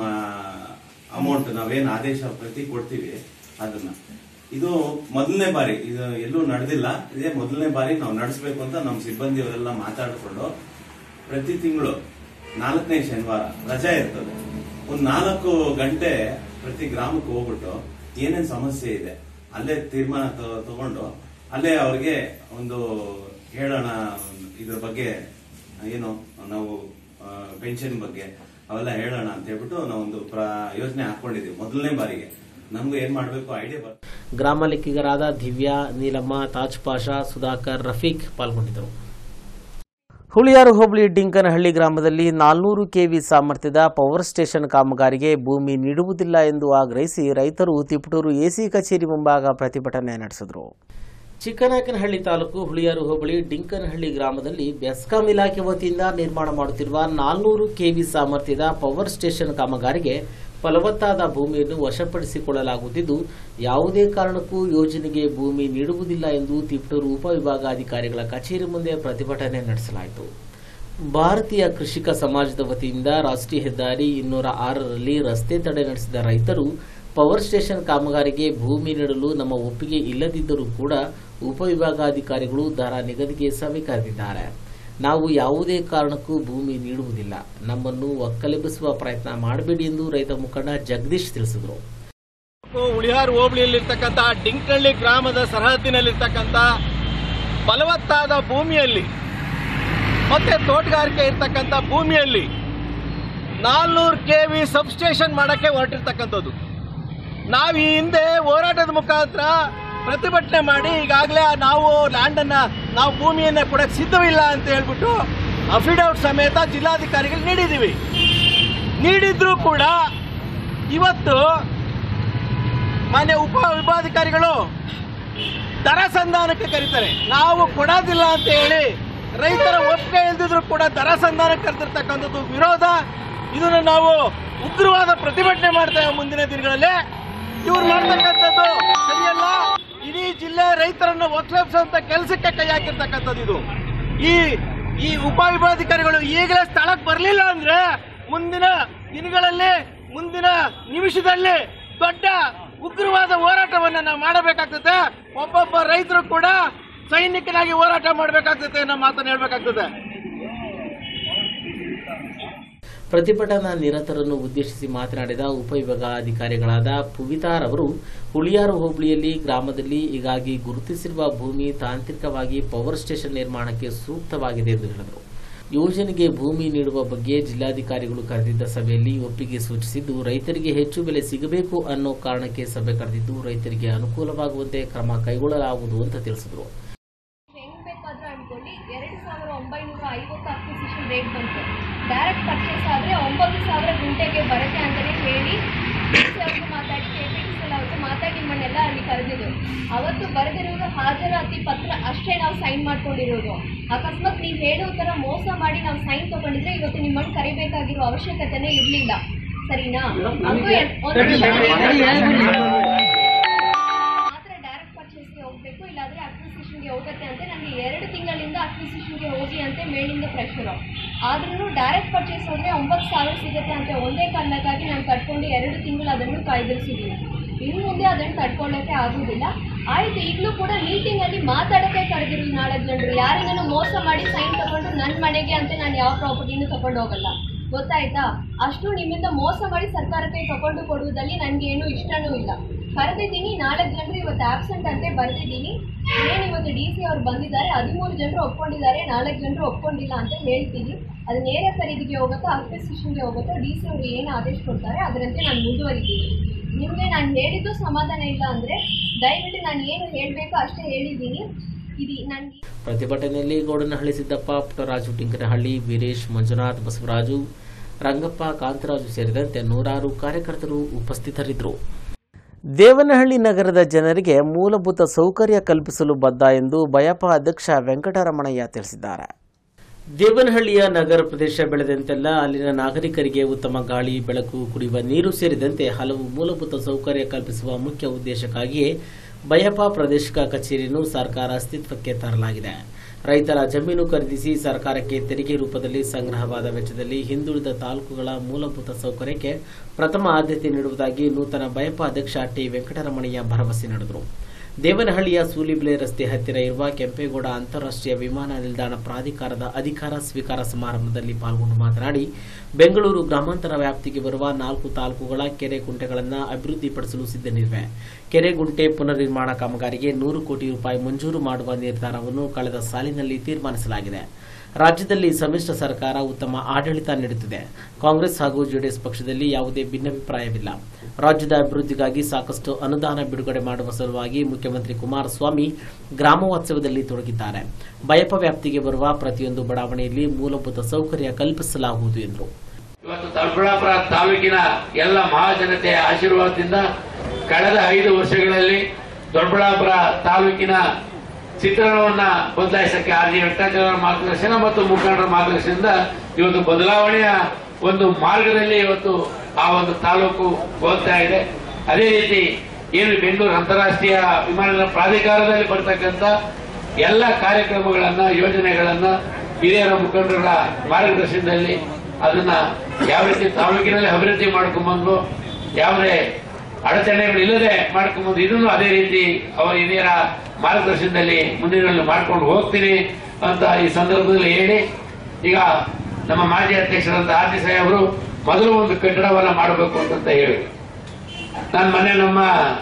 Speaker 7: ಅಮೌಂಟ್ ನಾವೇನ್ ಆದೇಶ ಪ್ರತಿ ಕೊಡ್ತೀವಿ ಅದನ್ನ ಇದು ಮೊದಲನೇ ಬಾರಿ ಇದು ಎಲ್ಲೂ ನಡೆದಿಲ್ಲ ಇದೇ ಮೊದಲನೇ ಬಾರಿ ನಾವು ನಡೆಸಬೇಕು ಅಂತ ನಮ್ಮ ಸಿಬ್ಬಂದಿಯವರೆಲ್ಲ ಮಾತಾಡಿಕೊಂಡು ಪ್ರತಿ ತಿಂಗಳು ನಾಲ್ಕನೇ ಶನಿವಾರ ರಜೆ ಇರ್ತದೆ ಒಂದ್ ನಾಲ್ಕು ಗಂಟೆ ಪ್ರತಿ ಗ್ರಾಮಕ್ಕೆ ಹೋಗ್ಬಿಟ್ಟು ಏನೇನ್ ಸಮಸ್ಯೆ ಇದೆ ಅಲ್ಲೇ ತೀರ್ಮಾನ ತ- ತಗೊಂಡು ಅಲ್ಲೇ ಅವ್ರಿಗೆ ಒಂದು ಹೇಳೋಣ ಇದ್ರ ಬಗ್ಗೆ ಏನು ನಾವು ಪೆನ್ಷನ್ ಬಗ್ಗೆ ಅವೆಲ್ಲ ಹೇಳೋಣ ಅಂತ ಹೇಳ್ಬಿಟ್ಟು ನಾವೊಂದು ಪ್ರ- ಯೋಜನೆ ಹಾಕೊಂಡಿದೀವಿ ಮೊದಲನೇ ಬಾರಿಗೆ ನಮ್ಗೆ ಏನ್ ಮಾಡ್ಬೇಕು ಐಡಿಯಾ ಬರ್ತದೆ
Speaker 1: ಗ್ರಾಮ ಲೆಕ್ಕಿಗರಾದ ದಿವ್ಯಾ ನೀಲಮ್ಮ ತಾಜ್ ಪಾಷಾ ಸುಧಾಕರ್ ರಫೀಕ್ ಪಾಲ್ಗೊಂಡಿದ್ದರು ಹುಳಿಯಾರು ಹೋಬಳಿ ಡಿಂಕನಹಳ್ಳಿ ಗ್ರಾಮದಲ್ಲಿ ನಾಲ್ನೂರು ಕೆವಿ ಸಾಮರ್ಥ್ಯದ ಪವರ್ ಸ್ಟೇಷನ್ ಕಾಮಗಾರಿಗೆ ಭೂಮಿ ನೀಡುವುದಿಲ್ಲ ಎಂದು ಆಗ್ರಹಿಸಿ ರೈತರು ತಿಪಟೂರು ಎಸಿ ಕಚೇರಿ ಮುಂಭಾಗ ಪ್ರತಿಭಟನೆ ನಡೆಸಿದರು ಚಿಕ್ಕನಾಯಕನಹಳ್ಳಿ ತಾಲೂಕು ಹುಳಿಯಾರು ಹೋಬಳಿ ಡಿಂಕನಹಳ್ಳಿ ಗ್ರಾಮದಲ್ಲಿ ಬೆಸ್ಕಾಂ ಇಲಾಖೆ ವತಿಯಿಂದ ನಿರ್ಮಾಣ ಮಾಡುತ್ತಿರುವ ನಾಲ್ನೂರು ಕೆವಿ ಸಾಮರ್ಥ್ಯದ ಪವರ್ ಸ್ಟೇಷನ್ ಕಾಮಗಾರಿಗೆ ಫಲವತ್ತಾದ ಭೂಮಿಯನ್ನು ವಶಪಡಿಸಿಕೊಳ್ಳಲಾಗುತ್ತಿದ್ದು ಯಾವುದೇ ಕಾರಣಕ್ಕೂ ಯೋಜನೆಗೆ ಭೂಮಿ ನೀಡುವುದಿಲ್ಲ ಎಂದು ತಿಪಟೂರು ಉಪವಿಭಾಗಾಧಿಕಾರಿಗಳ ಕಚೇರಿ ಮುಂದೆ ಪ್ರತಿಭಟನೆ ನಡೆಸಲಾಯಿತು ಭಾರತೀಯ ಕೃಷಿಕ ಸಮಾಜದ ವತಿಯಿಂದ ರಾಷ್ಟ್ರೀಯ ಹೆದ್ದಾರಿ ಇನ್ನೂರ ಆರರಲ್ಲಿ ರಸ್ತೆ ತಡೆ ನಡೆಸಿದ ರೈತರು ಪವರ್ ಸ್ಟೇಷನ್ ಕಾಮಗಾರಿಗೆ ಭೂಮಿ ನೀಡಲು ನಮ್ಮ ಒಪ್ಪಿಗೆ ಇಲ್ಲದಿದ್ದರೂ ಕೂಡ ಉಪವಿಭಾಗಾಧಿಕಾರಿಗಳು ದರ ನಿಗದಿಗೆ ಸಭೆ ಕರೆದಿದ್ದಾರೆ ನಾವು ಯಾವುದೇ ಕಾರಣಕ್ಕೂ ಭೂಮಿ ನೀಡುವುದಿಲ್ಲ ನಮ್ಮನ್ನು ಒಕ್ಕಲೆಬ್ಬಿಸುವ ಪ್ರಯತ್ನ ಮಾಡಬೇಡಿ ಎಂದು ರೈತ ಮುಖಂಡ ಜಗದೀಶ್ ತಿಳಿಸಿದರು
Speaker 9: ಉಳಿಯಾರ್ ಹೋಬಳಿಯಲ್ಲಿರ್ತಕ್ಕಂಥ ಡಿಂಕಳ್ಳಿ ಗ್ರಾಮದ ಸರಹದ್ದಿನಲ್ಲಿರ್ತಕ್ಕಂಥ ಫಲವತ್ತಾದ ಭೂಮಿಯಲ್ಲಿ ಮತ್ತೆ ತೋಟಗಾರಿಕೆ ಇರ್ತಕ್ಕಂಥ ಭೂಮಿಯಲ್ಲಿ ನಾಲ್ನೂರು ಕೆ ವಿ ಸಬ್ಸ್ಟೇಷನ್ ಮಾಡಕ್ಕೆ ಹೊರಟಿರ್ತಕ್ಕಂಥದ್ದು ನಾವು ಈ ಹಿಂದೆ ಹೋರಾಟದ ಮುಖಾಂತರ ಪ್ರತಿಭಟನೆ ಮಾಡಿ ಈಗಾಗಲೇ ನಾವು ಲ್ಯಾಂಡ್ ಅನ್ನ ನಾವು ಭೂಮಿಯನ್ನ ಕೊಡಕ್ಕೆ ಸಿದ್ಧವಿಲ್ಲ ಅಂತ ಹೇಳ್ಬಿಟ್ಟು ಅಫಿಡವಿಟ್ ಸಮೇತ ಜಿಲ್ಲಾಧಿಕಾರಿಗಳು ನೀಡಿದ್ದೀವಿ ನೀಡಿದ್ರೂ ಕೂಡ ಇವತ್ತು ಮಾನ್ಯ ಉಪ ವಿಭಾಧಿಕಾರಿಗಳು ದರ ಸಂಧಾನಕ್ಕೆ ಕರೀತಾರೆ ನಾವು ಕೊಡೋದಿಲ್ಲ ಅಂತ ಹೇಳಿ ರೈತರ ಒಪ್ಪಿಗೆ ಇಲ್ದಿದ್ರು ಕೂಡ ದರ ಸಂಧಾನಕ್ಕೆ ಕರೆದಿರ್ತಕ್ಕಂಥದ್ದು ವಿರೋಧ ಇದನ್ನು ನಾವು ಉಗ್ರವಾದ ಪ್ರತಿಭಟನೆ ಮಾಡ್ತೇವೆ ಮುಂದಿನ ದಿನಗಳಲ್ಲಿ ಇವ್ರು ಮಾಡ್ತಕ್ಕಂಥದ್ದು ಸರಿಯಲ್ಲ ಇಡೀ ಜಿಲ್ಲೆ ರೈತರನ್ನು ಒಕ್ಕಲೆಬ್ಸುವಂತ ಕೆಲಸಕ್ಕೆ ಕೈ ಹಾಕಿರ್ತಕ್ಕಂಥದ್ದು ಇದು ಈ ಈ ಉಪ ವಿಭಾಧಿಕಾರಿಗಳು ಈಗಲೇ ಸ್ಥಳಕ್ಕೆ ಬರಲಿಲ್ಲ ಅಂದ್ರೆ ಮುಂದಿನ ದಿನಗಳಲ್ಲಿ ಮುಂದಿನ ನಿಮಿಷದಲ್ಲಿ ದೊಡ್ಡ ಉಗ್ರವಾದ ಹೋರಾಟವನ್ನ ನಾವು ಮಾಡಬೇಕಾಗ್ತದೆ ಒಬ್ಬೊಬ್ಬ ರೈತರು ಕೂಡ ಸೈನಿಕನಾಗಿ ಹೋರಾಟ ಮಾಡಬೇಕಾಗ್ತದೆ ನಮ್ಮ ಮಾತನ್ನ ಹೇಳ್ಬೇಕಾಗ್ತದೆ
Speaker 1: ಪ್ರತಿಭಟನಾ ನಿರತರನ್ನು ಉದ್ದೇಶಿಸಿ ಮಾತನಾಡಿದ ಉಪವಿಭಾಗಾಧಿಕಾರಿಗಳಾದ ಪುವಿತಾರ್ ಅವರು ಹುಳಿಯಾರು ಹೋಬಳಿಯಲ್ಲಿ ಗ್ರಾಮದಲ್ಲಿ ಹೀಗಾಗಿ ಗುರುತಿಸಿರುವ ಭೂಮಿ ತಾಂತ್ರಿಕವಾಗಿ ಪವರ್ ಸ್ಟೇಷನ್ ನಿರ್ಮಾಣಕ್ಕೆ ಸೂಕ್ತವಾಗಿದೆ ಎಂದು ಹೇಳಿದರು ಯೋಜನೆಗೆ ಭೂಮಿ ನೀಡುವ ಬಗ್ಗೆ ಜಿಲ್ಲಾಧಿಕಾರಿಗಳು ಕರೆದಿದ್ದ ಸಭೆಯಲ್ಲಿ ಒಪ್ಪಿಗೆ ಸೂಚಿಸಿದ್ದು ರೈತರಿಗೆ ಹೆಚ್ಚು ಬೆಲೆ ಸಿಗಬೇಕು ಅನ್ನೋ ಕಾರಣಕ್ಕೆ ಸಭೆ ಕರೆದಿದ್ದು ರೈತರಿಗೆ ಅನುಕೂಲವಾಗುವಂತೆ ಕ್ರಮ ಕೈಗೊಳ್ಳಲಾಗುವುದು ಅಂತ ತಿಳಿಸಿದರು
Speaker 10: ಹೆಂಗ್ ಬೇಕಾದ್ರೂ ಅನ್ಕೊಳ್ಳಿ ಎರಡು ಸಾವಿರ ಒಂಬೈನೂರ ಐವತ್ತು ಅಕ್ವಿಸಿಷನ್ ರೇಟ್ ಬಂತು ಡೈರೆಕ್ಟ್ ಪರ್ಚೇಸ್ ಆದ್ರೆ ಒಂಬತ್ತು ಸಾವಿರ ಗುಂಟೆಗೆ ಬರುತ್ತೆ ಅಂತಾನೆ ಹೇಳಿ ಕರೆದಿದ್ದು ಅವತ್ತು ಬರೆದಿರೋದು ಹಾಜರಾತಿ ಪತ್ರ ಅಷ್ಟೇ ನಾವು ಸೈನ್ ಮಾಡ್ಕೊಂಡಿರೋದು ಅಕಸ್ಮಾತ್ ನೀವು ಹೇಳೋ ಥರ ಮೋಸ ಮಾಡಿ ನಾವು ಸೈನ್ ತಗೊಂಡಿದ್ರೆ ಇವತ್ತು ನಿಮ್ಮನ್ನು ಕರಿಬೇಕಾಗಿರೋ ಅವಶ್ಯಕತೆನೇ ಇರಲಿಲ್ಲ ಸರಿನಾ ಹಂಗೂ ಎ- ಒಂದು ಮಾತ್ರ ಡೈರೆಕ್ಟ್ ಪರ್ಚೇಸ್ಗೆ ಹೋಗಬೇಕು ಇಲ್ಲಾಂದ್ರೆ ಅಕ್ವಿಸಿಷನ್ಗೆ ಹೋಗುತ್ತೆ ಅಂತ ನನಗೆ ಎರಡು ತಿಂಗಳಿಂದ ಅಕ್ವಿಸಿಷನ್ಗೆ ಹೋಗಿ ಅಂತ ಮೇಲಿಂದ ಪ್ರೆಷರು ಆದ್ರೂ ಡೈರೆಕ್ಟ್ ಪರ್ಚೇಸ್ ಹೋದರೆ ಒಂಬತ್ತು ಸಾವಿರ ಸಿಗುತ್ತೆ ಅಂತ ಒಂದೇ ಕಾರಣಕ್ಕಾಗಿ ನಾನು ಕಟ್ಕೊಂಡು ಎರಡು ತಿಂಗಳು ಅದನ್ನು ಕಾಯ್ದಿರಿಸಿದ್ದೀನಿ ಇನ್ನು ಮುಂದೆ ಅದನ್ನು ತಡ್ಕೊಳ್ಳೋಕ್ಕೆ ಆಗೋದಿಲ್ಲ ಆಯಿತು ಈಗಲೂ ಕೂಡ ಮೀಟಿಂಗಲ್ಲಿ ಮಾತಾಡೋಕ್ಕೆ ಕರೆದಿರು ನಾಲ್ಕು ಜನರು ಯಾರಿಗೂ ಮೋಸ ಮಾಡಿ ಸೈನ್ ತಗೊಂಡು ನನ್ನ ಮನೆಗೆ ಅಂತ ನಾನು ಯಾವ ಪ್ರಾಪರ್ಟಿನೂ ತಗೊಂಡು ಹೋಗಲ್ಲ ಗೊತ್ತಾಯ್ತಾ ಅಷ್ಟು ನಿಮ್ಮಿಂದ ಮೋಸ ಮಾಡಿ ಸರ್ಕಾರಕ್ಕೆ ತಗೊಂಡು ಕೊಡುವುದಲ್ಲಿ ನನಗೆ ಏನು ಇಷ್ಟನೂ ಇಲ್ಲ ಕರೆದಿದ್ದೀನಿ ನಾಲ್ಕು ಜನರು ಇವತ್ತು ಆಬ್ಸೆಂಟ್ ಅಂತೆ ಬರೆದಿದ್ದೀನಿ ಏನು ಇವತ್ತು ಡಿ ಸಿ ಅವ್ರು ಬಂದಿದ್ದಾರೆ ಹದಿಮೂರು ಜನರು ಒಪ್ಕೊಂಡಿದ್ದಾರೆ ನಾಲ್ಕು ಜನರು ಒಪ್ಕೊಂಡಿಲ್ಲ ಅಂತ ಹೇಳ್ತೀನಿ ಅದು ನೇರ ಖರೀದಿಗೆ ಹೋಗುತ್ತೋ ಅಕ್ವಿಸಿಷನ್ಗೆ ಹೋಗುತ್ತೋ ಡಿ ಸಿ ಅವರು ಏನು ಆದೇಶ ಕೊಡ್ತಾರೆ ಅದರಂತೆ ನಾನು ಮುಂದುವರಿತೀನಿ ನಿಮಗೆ ನಾನು ಹೇಳಿದ್ದು ಸಮಾಧಾನ ಇಲ್ಲ ಅಂದರೆ ದಯವಿಟ್ಟು ನಾನು ಏನು ಹೇಳಬೇಕೋ ಅಷ್ಟೇ ಹೇಳಿದ್ದೀನಿ ಇದು ನನಗೆ
Speaker 1: ಪ್ರತಿಭಟನೆಯಲ್ಲಿ ಗೌಡನಹಳ್ಳಿ ಸಿದ್ದಪ್ಪ ಪುಟ್ಟರಾಜು ಟಿಂಕನಹಳ್ಳಿ ವೀರೇಶ್ ಮಂಜುನಾಥ್ ಬಸವರಾಜು ರಂಗಪ್ಪ ಕಾಂತರಾಜು ಸೇರಿದಂತೆ ನೂರಾರು ಕಾರ್ಯಕರ್ತರು ಉಪಸ್ಥಿತರಿದ್ದರು ದೇವನಹಳ್ಳಿ ನಗರದ ಜನರಿಗೆ ಮೂಲಭೂತ ಸೌಕರ್ಯ ಕಲ್ಪಿಸಲು ಬದ್ಧ ಎಂದು ಬಯಪ ಅಧ್ಯಕ್ಷ ವೆಂಕಟರಮಣಯ್ಯ ತಿಳಿಸಿದ್ದಾರೆ ದೇವನಹಳ್ಳಿಯ ನಗರ ಪ್ರದೇಶ ಬೆಳೆದಂತೆಲ್ಲ ಅಲ್ಲಿನ ನಾಗರಿಕರಿಗೆ ಉತ್ತಮ ಗಾಳಿ ಬೆಳಕು ಕುಡಿಯುವ ನೀರು ಸೇರಿದಂತೆ ಹಲವು ಮೂಲಭೂತ ಸೌಕರ್ಯ ಕಲ್ಪಿಸುವ ಮುಖ್ಯ ಉದ್ದೇಶಕ್ಕಾಗಿಯೇ ಬಯಪ ಪ್ರಾದೇಶಿಕ ಕಚೇರಿಯನ್ನು ಸರ್ಕಾರ ಅಸ್ತಿತ್ವಕ್ಕೆ ತರಲಾಗಿದೆ ರೈತರ ಜಮೀನು ಖರೀದಿಸಿ ಸರ್ಕಾರಕ್ಕೆ ತೆರಿಗೆ ರೂಪದಲ್ಲಿ ಸಂಗ್ರಹವಾದ ವೆಚ್ಚದಲ್ಲಿ ಹಿಂದುಳಿದ ತಾಲೂಕುಗಳ ಮೂಲಭೂತ ಸೌಕರ್ಯಕ್ಕೆ ಪ್ರಥಮ ಆದ್ಯತೆ ನೀಡುವುದಾಗಿ ನೂತನ ಬಯಪ ಅಧ್ಯಕ್ಷ ಟಿ ವೆಂಕಟರಮಣಯ್ಯ ಭರವಸೆ ನೀಡಿದರು ದೇವನಹಳ್ಳಿಯ ಸೂಲಿಬೆಲೆ ರಸ್ತೆ ಹತ್ತಿರ ಇರುವ ಕೆಂಪೇಗೌಡ ಅಂತಾರಾಷ್ಟ್ರೀಯ ವಿಮಾನ ನಿಲ್ದಾಣ ಪ್ರಾಧಿಕಾರದ ಅಧಿಕಾರ ಸ್ವೀಕಾರ ಸಮಾರಂಭದಲ್ಲಿ ಪಾಲ್ಗೊಂಡು ಮಾತನಾಡಿ ಬೆಂಗಳೂರು ಗ್ರಾಮಾಂತರ ವ್ಯಾಪ್ತಿಗೆ ಬರುವ ನಾಲ್ಕು ತಾಲೂಕುಗಳ ಕೆರೆ ಕುಂಟೆಗಳನ್ನು ಅಭಿವೃದ್ಧಿಪಡಿಸಲು ಸಿದ್ಧನಿವೆ ಕೆರೆ ಗುಂಟೆ ಪುನರ್ನಿರ್ಮಾಣ ಕಾಮಗಾರಿಗೆ ನೂರು ಕೋಟಿ ರೂಪಾಯಿ ಮಂಜೂರು ಮಾಡುವ ನಿರ್ಧಾರವನ್ನು ಕಳೆದ ಸಾಲಿನಲ್ಲಿ ತೀರ್ಮಾನಿಸಲಾಗಿದೆ ರಾಜ್ಯದಲ್ಲಿ ಸಮ್ಮಿಶ್ರ ಸರ್ಕಾರ ಉತ್ತಮ ಆಡಳಿತ ನೀಡುತ್ತಿದೆ ಕಾಂಗ್ರೆಸ್ ಹಾಗೂ ಜೆಡಿಎಸ್ ಪಕ್ಷದಲ್ಲಿ ಯಾವುದೇ ಭಿನ್ನಾಭಿಪ್ರಾಯವಿಲ್ಲ ರಾಜ್ಯದ ಅಭಿವೃದ್ಧಿಗಾಗಿ ಸಾಕಷ್ಟು ಅನುದಾನ ಬಿಡುಗಡೆ ಮಾಡುವ ಸಲುವಾಗಿ ಮುಖ್ಯಮಂತ್ರಿ ಕುಮಾರಸ್ವಾಮಿ ಗ್ರಾಮೋತ್ಸವದಲ್ಲಿ ತೊಡಗಿದ್ದಾರೆ ಬಯಪ ವ್ಯಾಪ್ತಿಗೆ ಬರುವ ಪ್ರತಿಯೊಂದು ಬಡಾವಣೆಯಲ್ಲಿ ಮೂಲಭೂತ ಸೌಕರ್ಯ ಕಲ್ಪಿಸಲಾಗುವುದು ಎಂದರು
Speaker 11: ಇವತ್ತು ದೊಡ್ಡಬಳ್ಳಾಪುರ ತಾಲೂಕಿನ ಎಲ್ಲ ಮಹಾಜನತೆಯ ಆಶೀರ್ವಾದದಿಂದ ಕಳೆದ ಐದು ವರ್ಷಗಳಲ್ಲಿ ದೊಡ್ಡಬಳ್ಳಾಪುರ ತಾಲೂಕಿನ ಚಿತ್ರಣವನ್ನ ಬದಲಾಯಿಸಕ್ಕೆ ಆರ್ ಜಿ ವೆಂಕಟಾಚಲರ ಮಾರ್ಗದರ್ಶನ ಮತ್ತು ಮುಖಂಡರ ಮಾರ್ಗದರ್ಶನದಿಂದ ಇವತ್ತು ಬದಲಾವಣೆಯ ಒಂದು ಮಾರ್ಗದಲ್ಲಿ ಇವತ್ತು ಆ ಒಂದು ತಾಲೂಕು ಹೋಗ್ತಾ ಇದೆ ಅದೇ ರೀತಿ ಏನು ಬೆಂಗಳೂರು ಅಂತಾರಾಷ್ಟ್ರೀಯ ವಿಮಾನ ನಿಲ್ದಾಣ ಪ್ರಾಧಿಕಾರದಲ್ಲಿ ಬರ್ತಕ್ಕಂಥ ಎಲ್ಲ ಕಾರ್ಯಕ್ರಮಗಳನ್ನ ಯೋಜನೆಗಳನ್ನ ಹಿರಿಯರ ಮುಖಂಡರ ಮಾರ್ಗದರ್ಶನದಲ್ಲಿ ಅದನ್ನ ಯಾವ ರೀತಿ ತಾಲೂಕಿನಲ್ಲಿ ಅಭಿವೃದ್ಧಿ ಮಾಡ್ಕೊಂಡ್ಬಂದು ಯಾವುದೇ ಅಡಚಣೆಗಳು ಇಲ್ಲದೆ ಮಾಡ್ಕೊಂಡ್ಬಂದು ಇದನ್ನು ಅದೇ ರೀತಿ ಅವರ ಹಿರಿಯರ ಮಾರ್ಗದರ್ಶನದಲ್ಲಿ ಮುಂದಿನ ಮಾಡ್ಕೊಂಡು ಹೋಗ್ತೀನಿ ಅಂತ ಈ ಸಂದರ್ಭದಲ್ಲಿ ಹೇಳಿ ಈಗ ನಮ್ಮ ಮಾಜಿ ಅಧ್ಯಕ್ಷರಾದ ಆರ್ ಟಿ ಸಾಹೇಬರು ಮೊದಲು ಒಂದು ಕಟ್ಟಡವನ್ನ ಮಾಡಬೇಕು ಅಂತ ಹೇಳಿ ನಾನು ಮೊನ್ನೆ ನಮ್ಮ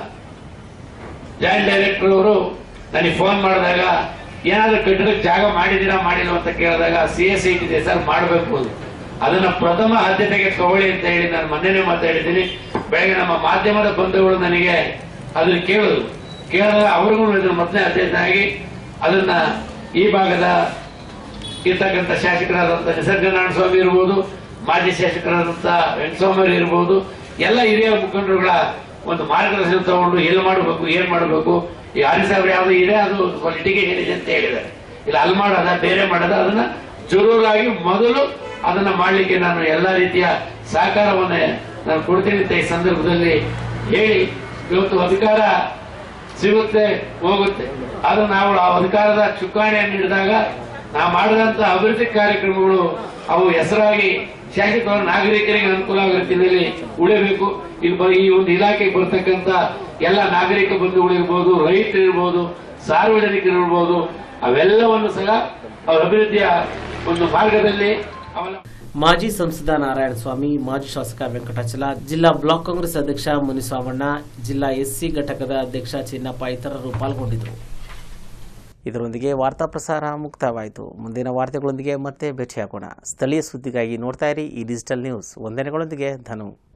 Speaker 11: ಜಾಯಿಂಟ್ ಡೈರೆಕ್ಟರ್ ಅವರು ನನಗೆ ಫೋನ್ ಮಾಡಿದಾಗ ಏನಾದ್ರೂ ಕಟ್ಟಡಕ್ಕೆ ಜಾಗ ಮಾಡಿದ್ದೀರಾ ಮಾಡಿಲ್ಲ ಅಂತ ಕೇಳಿದಾಗ ಸಿ ಎಸ್ ಐಟ್ ಇದೆ ಸರ್ ಮಾಡಬೇಕು ಅಂತ ಅದನ್ನ ಪ್ರಥಮ ಆದ್ಯತೆಗೆ ತಗೊಳ್ಳಿ ಅಂತ ಹೇಳಿ ನಾನು ಮೊನ್ನೆನೇ ಮಾತಾಡಿದ್ದೀನಿ ಬೆಳಗ್ಗೆ ನಮ್ಮ ಮಾಧ್ಯಮದ ಬಂಧುಗಳು ನನಗೆ ಅದನ್ನ ಕೇಳಿದ್ರು ಕೇಳಿದಾಗ ಅವ್ರಿಗೂ ಇದನ್ನ ಮೊದಲನೇ ಆದ್ಯತೆಯಾಗಿ ಅದನ್ನ ಈ ಭಾಗದ ಇರ್ತಕ್ಕಂಥ ಶಾಸಕರಾದಂಥ ನಿಸರ್ಗನಾರಾಯಣ ಸ್ವಾಮಿ ಇರ್ಬೋದು ಮಾಜಿ ಶಾಸಕರಾದಂಥ ವೆಂಕಟಸ್ವಾಮಿ ಇರ್ಬೋದು ಎಲ್ಲ ಹಿರಿಯ ಮುಖಂಡರುಗಳ ಒಂದು ಮಾರ್ಗದರ್ಶನ ತಗೊಂಡು ಎಲ್ಲಿ ಮಾಡಬೇಕು ಏನ್ ಮಾಡಬೇಕು ಈ ಆರಿ ಸಾವಿರ ಯಾವ್ದು ಇದೆ ಅದು ಲಿಟಿಗೇಷನ್ ಇದೆ ಅಂತ ಹೇಳಿದ್ದಾರೆ ಇಲ್ಲ ಅಲ್ಲಿ ಮಾಡೋದ ಬೇರೆ ಮಾಡೋದ ಅದನ್ನ ಜರೂರಾಗಿ ಮೊದಲು ಅದನ್ನ ಮಾಡ್ಲಿಕ್ಕೆ ನಾನು ಎಲ್ಲಾ ರೀತಿಯ ಸಹಕಾರವನ್ನ ನಾನು ಕೊಡ್ತೀನಿ ಅಂತ ಈ ಸಂದರ್ಭದಲ್ಲಿ ಹೇಳಿ ಇವತ್ತು ಅಧಿಕಾರ ಸಿಗುತ್ತೆ ಹೋಗುತ್ತೆ ಆದ್ರೆ ನಾವು ಆ ಅಧಿಕಾರದ ಚುಕ್ಕಾಣಿಯನ್ನು ನೀಡಿದಾಗ ನಾವು ಮಾಡಿದಂತ ಅಭಿವೃದ್ಧಿ ಕಾರ್ಯಕ್ರಮಗಳು ಅವು ಹೆಸರಾಗಿ ಶಾಸಕರ ನಾಗರಿಕರಿಗೆ ಅನುಕೂಲ ಆಗೋ ರೀತಿಯಲ್ಲಿ ಉಳಿಬೇಕು ಇಲ್ಲಿ ಬ- ಈ ಒಂದು ಇಲಾಖೆಗೆ ಬರ್ತಕ್ಕಂತ ಎಲ್ಲ ನಾಗರಿಕ ಬಂಧುಗಳಿರ್ಬೋದು ರೈತರಿರ್ಬೋದು ಸಾರ್ವಜನಿಕರು ಇರ್ಬೋದು ಅವೆಲ್ಲವನ್ನು ಸಹ ಅವರ ಅಭಿವೃದ್ಧಿಯ ಒಂದು ಮಾರ್ಗದಲ್ಲಿ ಅವಲ
Speaker 1: ಮಾಜಿ ಸಂಸದ ನಾರಾಯಣಸ್ವಾಮಿ ಮಾಜಿ ಶಾಸಕ ವೆಂಕಟಾಚಲ ಜಿಲ್ಲಾ ಬ್ಲಾಕ್ ಕಾಂಗ್ರೆಸ್ ಅಧ್ಯಕ್ಷ ಮುನಿಸ್ವಾಮಣ್ಣ ಜಿಲ್ಲಾ ಎಸ್ಸಿ ಘಟಕದ ಅಧ್ಯಕ್ಷ ಚಿನ್ನಪ್ಪ ಇತರರು ಪಾಲ್ಗೊಂಡಿದ್ದರು ಇದರೊಂದಿಗೆ ವಾರ್ತಾ ಪ್ರಸಾರ ಮುಕ್ತಾಯವಾಯಿತು ಮುಂದಿನ ವಾರ್ತೆಗಳೊಂದಿಗೆ ಮತ್ತೆ ಭೇಟಿಯಾಗೋಣ ಸ್ಥಳೀಯ ಸುದ್ದಿಗಾಗಿ ನೋಡ್ತಾ ಇರಿ ಈ ಡಿಜಿಟಲ್ ನ್ಯೂಸ್ ವಂದನೆಗಳೊಂದಿಗೆ ಧನು